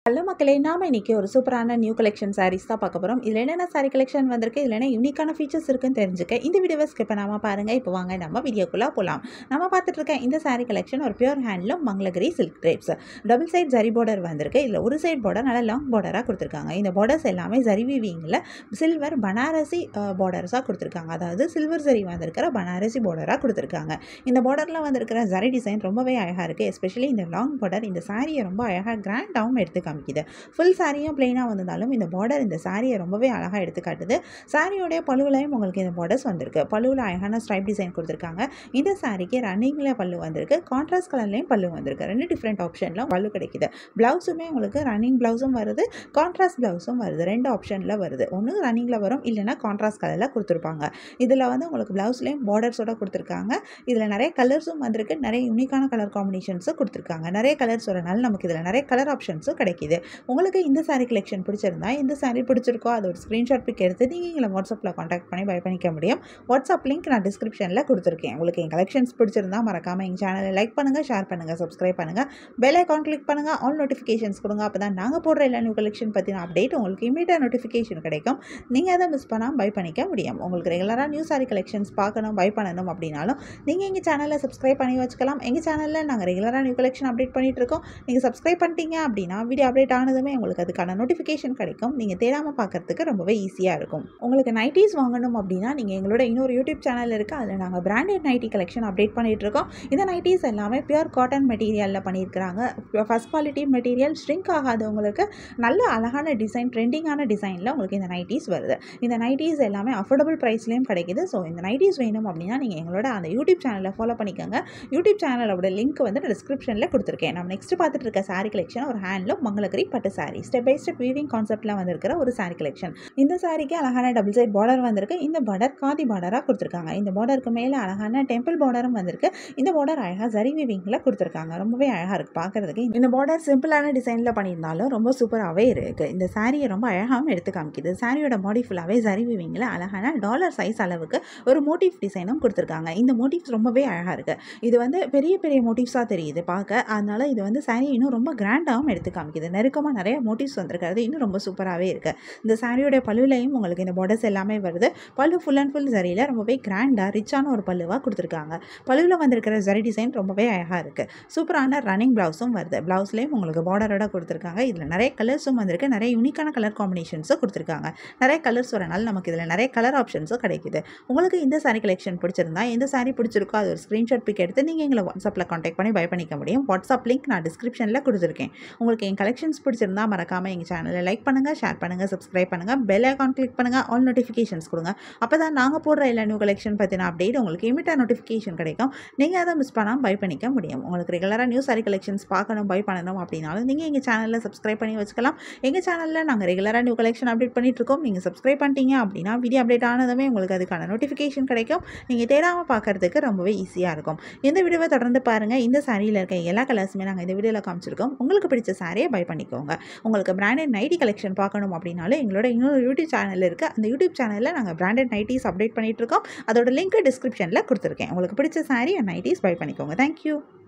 hello மக்களே நாம இன்னைக்கு ஒரு சூப்பரான நியூ கலெக்ஷன் சாரீஸ் தான் பார்க்க போகிறோம் இதில் என்னென்ன சாரீ கலெக்ஷன் வந்திருக்கு இதில் என்ன யூனிக்கான ஃபீச்சர்ஸ் இருக்குன்னு தெரிஞ்சுக்க இந்த வீடியோவை ஸ்கிப் பண்ணாமல் பாருங்கள் இப்போ வாங்க நம்ம வீடியோக்குள்ளே போகலாம் நம்ம பார்த்துட்டு இருக்க இந்த சாரீ கலெக்ஷன் ஒரு pure handloom Mangalagiri silk drapes double side zari border வந்திருக்கு இதில் ஒரு சைட் பார்டர் நல்லா லாங் பார்டராக கொடுத்துருக்காங்க இந்த பார்டர்ஸ் எல்லாமே ஜரி வீவிங்கில் சில்வர் பனாரசி பார்டர்ஸாக கொடுத்துருக்காங்க அதாவது சில்வர் ஜரி வந்திருக்கிற பனாரசி பார்டராக கொடுத்துருக்காங்க இந்த பார்டரில் வந்திருக்கிற ஜரி டிசைன் ரொம்பவே அழகாக இருக்குது எஸ்பெஷலி இந்த லாங் பார்டர் இந்த சாரியை ரொம்ப அழகாக கிராண்டாகவும் எடுத்து காமிக்குது ஃபுல் சாரியும் பிளெயினாக வந்திருந்தாலும் இந்த பார்டர் இந்த சாரியை ரொம்பவே அழகாக எடுத்து காட்டுது சாரியோடைய பழுவுலையும் உங்களுக்கு இந்த பார்டர்ஸ் வந்திருக்கு பல்லுவில் அழகான ஸ்ட்ரைப் டிசைன் கொடுத்துருக்காங்க இந்த சாரிக்கு ரன்னிங்கில் பல்லு வந்திருக்கு கான்ட்ராஸ்ட் கலர்லேயும் பல்லு வந்திருக்கு ரெண்டு டிஃப்ரெண்ட் ஆப்ஷனில் பல்லு கிடைக்குது ப்ளவுஸுமே உங்களுக்கு ரன்னிங் ப்ளவுஸும் வருது கான்ட்ராஸ்ட் ப்ளவுஸும் வருது ரெண்டு ஆப்ஷனில் வருது ஒன்று ரன்னிங்கில் வரும் இல்லைன்னா கான்ட்ராஸ்ட் கலரில் கொடுத்துருப்பாங்க இதில் வந்து உங்களுக்கு ப்ளவுஸ்லேயும் பார்டர்ஸோட கொடுத்துருக்காங்க இதில் நிறைய கலர்ஸும் வந்திருக்கு நிறைய யூனிக்கான கலர் காம்பினேஷன்ஸும் கொடுத்துருக்காங்க நிறைய கலர்ஸ் வரனால நமக்கு இதில் நிறைய கலர் ஆப்ஷன்ஸும் கிடைக்கிது உங்களுக்கு இந்த சாரீ கலெக்ஷன் பிடிச்சிருந்தா இந்த சாரீ பிடிச்சிருக்கோ அது ஒரு ஸ்க்ரீன்ஷாட் பிக் எடுத்து நீங்கள் எங்களை வாட்ஸ்அப்பில் காண்டாக்ட் பண்ணி பை பண்ணிக்க முடியும் வாட்ஸ்அப் லிங்க் நான் டிஸ்கிரிப்ஷனில் கொடுத்துருக்கேன் உங்களுக்கு என் கலெக்ஷன்ஸ் பிடிச்சிருந்தா மறக்காமல் எங்கள் சேனலை லைக் பண்ணுங்கள் ஷேர் பண்ணுங்கள் சப்ஸ்கிரைப் பண்ணுங்கள் பெல் ஐக்கான் கிளிக் பண்ணுங்கள் ஆல் நோட்டிஃபிகேஷன்ஸ் கொடுங்க அப்போ தான் நாங்கள் போடுற எல்லா நியூ கலெக்ஷன் பற்றின அப்டேட் உங்களுக்கு இமீடியட் நோட்டிஃபிகேஷன் கிடைக்கும் நீங்கள் அதை மிஸ் பண்ணாமல் பை பண்ணிக்க முடியும் உங்களுக்கு ரெகுலராக நியூ சாரி கலெக்ஷன்ஸ் பார்க்கணும் பை பண்ணணும் அப்படின்னாலும் நீங்கள் எங்கள் சேனலை சப்ஸ்கிரைப் பண்ணி வச்சுக்கலாம் எங்கள் சேனலில் நாங்கள் ரெகுலராக நியூ கலெக்ஷன் அப்டேட் பண்ணிகிட்டு இருக்கோம் நீங்கள் சப்ஸ்கிரைப் பண்ணிட்டீங்க அப்படின்னா வீடியோ அப்டேட் ஆனதுமே உங்களுக்கு அதுக்கான நோட்டிஃபிகேஷன் கிடைக்கும் நீங்கள் தேடாமல் பார்க்கறதுக்கு ரொம்பவே ஈஸியாக இருக்கும் உங்களுக்கு நைட்டிஸ் வாங்கணும் அப்படின்னா நீங்கள் எங்களோட இன்னொரு யூடியூப் சேனல் இருக்குது அதில் நாங்கள் பிராண்டட் நைட்டி கலெக்ஷன் அப்டேட் பண்ணிகிட்டு இருக்கோம் இந்த நைட்டிஸ் எல்லாமே பியூர் காட்டன் மெட்டீரியலில் பண்ணியிருக்கிறாங்க ஃபஸ்ட் குவாலிட்டி மெட்டீரியல் ஸ்ட்ரிங்க் ஆகாதவங்களுக்கு நல்ல அழகான டிசைன் ட்ரெண்டிங்கான டிசைனில் உங்களுக்கு இந்த நைட்டிஸ் வருது இந்த நைட்டிஸ் எல்லாமே அஃபோர்டபுள் ப்ரைஸ்லேயும் கிடைக்குது ஸோ இந்த நைட்டிஸ் வேணும் அப்படின்னா நீங்கள் எங்களோட அந்த யூடியூப் சேனலை ஃபாலோ பண்ணிக்கோங்க யூடியூப் சேனலோட லிங்க் வந்து நான் டிஸ்கிரிப்ஷனில் கொடுத்துருக்கேன் நம்ம நெக்ஸ்ட் பார்த்துட்டு இருக்க சாரீ கலெக்ஷன் ஒரு ஹேண்ட்லூம் மங்களகிரி பட்டு sari step by step weaving கான்செப்ட்டில் வந்திருக்கிற ஒரு சாரீ கலெக்ஷன் இந்த சாரிக்கு அழகான டபுள் சைட் பார்டர் வந்திருக்கு இந்த பார்டர் காதி பார்டராக கொடுத்துருக்காங்க இந்த பார்டருக்கு மேலே அழகான டெம்பிள் பார்டரும் வந்திருக்கு இந்த பார்டர் அழகாக ஜரி வீவிங்கில் கொடுத்துருக்காங்க ரொம்பவே அழகாக இருக்குது பார்க்குறதுக்கு இந்த பார்டர் சிம்பிளான டிசைனில் பண்ணியிருந்தாலும் ரொம்ப சூப்பராகவே இருக்குது இந்த சாரியை ரொம்ப அழகாகவும் எடுத்து காமிக்குது சாரியோட பாடி ஃபுல்லாகவே ஜரி வீவிங்கில் அழகான டாலர் சைஸ் அளவுக்கு ஒரு மோட்டிவ் டிசைனும் கொடுத்துருக்காங்க இந்த மோட்டிவ்ஸ் ரொம்பவே அழகாக இருக்குது இது வந்து பெரிய பெரிய மோட்டிவ்ஸாக தெரியுது பார்க்க அதனால் இது வந்து சாரி இன்னும் ரொம்ப கிராண்டாகவும் எடுத்து காமிக்குது நெருக்கமாக நிறைய மோட்டிவ்ஸ் வந்திருக்கிறது இன்னும் ரொம்ப சூப்பராகவே இருக்குது இந்த சாரியோட பல்லுலையும் உங்களுக்கு இந்த பார்டர்ஸ் எல்லாமே வருது பல்லு ஃபுல் அண்ட் ஃபுல் ஜரியில் ரொம்பவே கிராண்டாக ரிச்சான ஒரு பல்லுவாக கொடுத்துருக்காங்க பல்லுவில் வந்திருக்கிற ஜரி டிசைன் ரொம்பவே அழகாக இருக்குது சூப்பரான ரன்னிங் ப்ளவுஸும் வருது ப்ளவுஸ்லேயும் உங்களுக்கு பார்டரோட கொடுத்துருக்காங்க இதில் நிறைய கலர்ஸும் வந்திருக்கு நிறைய யூனிக்கான கலர் காம்பினேஷன்ஸும் கொடுத்துருக்காங்க நிறைய கலர்ஸ் வரனால நமக்கு இதில் நிறைய கலர் ஆப்ஷன்ஸும் கிடைக்குது உங்களுக்கு இந்த சாரீ கலெக்ஷன் பிடிச்சிருந்தா எந்த சாரீ பிடிச்சிருக்கோ அது ஒரு ஸ்க்ரீன்ஷாட் பிக் எடுத்து நீங்கள் எங்களை வாட்ஸ்அப்பில் காண்டாக்ட் பண்ணி பை பண்ணிக்க முடியும் வாட்ஸ்அப் லிங்க் நான் டிஸ்கிரிப்ஷனில் கொடுத்துருக்கேன் உங்களுக்கு என் கலெக்ஷன்ஸ் பிடிச்சிருந்தா மறக்காமல் எங்கள் சேனலை லைக் பண்ணுங்கள் ஷேர் பண்ணுங்கள் சப்ஸ்கிரைப் பண்ணுங்கள் பெல் ஐக்கான் கிளிக் பண்ணுங்கள் ஆல் நோட்டிஃபிகேஷன்ஸ் கொடுங்க அப்போ தான் நாங்கள் போடுற எல்லா நியூ கலெக்ஷன் பற்றின அப்டேட் உங்களுக்கு இமிட்டா நோட்டிஃபிகேஷன் கிடைக்கும் நீங்கள் அதை மிஸ் பண்ணாமல் பை பண்ணிக்க முடியும் உங்களுக்கு ரெகுலராக நியூ சாரி கலெக்ஷன்ஸ் பார்க்கணும் பை பண்ணணும் அப்படின்னாலும் நீங்கள் எங்கள் சேனலில் சப்ஸ்கிரைப் பண்ணி வச்சுக்கலாம் எங்கள் சேனலில் நாங்கள் ரெகுலராக நியூ கலெக்ஷன் அப்டேட் பண்ணிட்டு இருக்கோம் நீங்கள் சப்ஸ்கிரைப் பண்ணிட்டீங்க அப்படின்னா வீடியோ அப்டேட் ஆனதுமே உங்களுக்கு அதுக்கான நோட்டிஃபிகேஷன் கிடைக்கும் நீங்கள் தேடாமல் பார்க்கறதுக்கு ரொம்பவே ஈஸியாக இருக்கும் இந்த வீடியோவை தொடர்ந்து பாருங்கள் இந்த சாரியில் இருக்க எல்லா கலர்ஸுமே நாங்கள் இந்த வீடியோவில் காமிச்சிருக்கோம் உங்களுக்கு பிடிச்ச சாரியை பை பண்ணிக்கோங்க உங்களுக்கு பிராண்டட் நைட்டி கலெக்ஷன் பார்க்கணும் அப்படின்னாலும் எங்களோட இன்னொரு யூடியூப் சேனல் இருக்குது அந்த யூடியூப் சேனலில் நாங்கள் பிராண்டட் நைட்டிஸ் அப்டேட் பண்ணிட்டு இருக்கோம் அதோட லிங்க் டிஸ்கிரிப்ஷனில் கொடுத்துருக்கேன் உங்களுக்கு பிடிச்ச சாரி நைட்டிஸ் பை பண்ணிக்கோங்க தேங்க்யூ